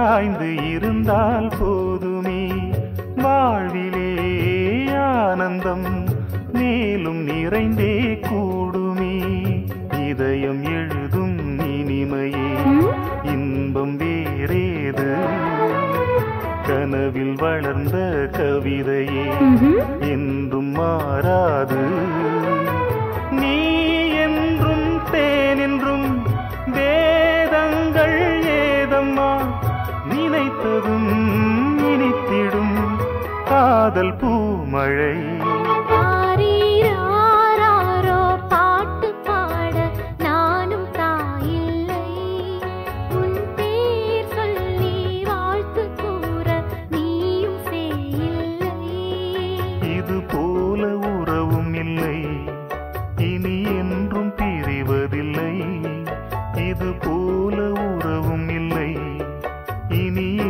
சாய்ந்து இருந்தால் போதுமே வாழ்விலே ஆனந்தம் மேலும் நிறைந்தே கூடுமே இதயம் எழுதும் இனிமையே இன்பம் வேறேது கனவில் வளர்ந்த கவிதையே என்றும் மாறாது நீ என்றும் தேன் என்றும் வேதங்கள் ஏதம்மா நினைத்ததும் இனித்திடும் காதல் பூமழை ஆரீராரோ பாட்டு பாட நானும் தாயில்லை உன் பேர் சொல்லி வாழ்த்து கூற நீயும் சேயில்லை இது போல உறவும் இல்லை இனி என்றும் பிரிவதில்லை இது போல உறவும் இல்லை இனி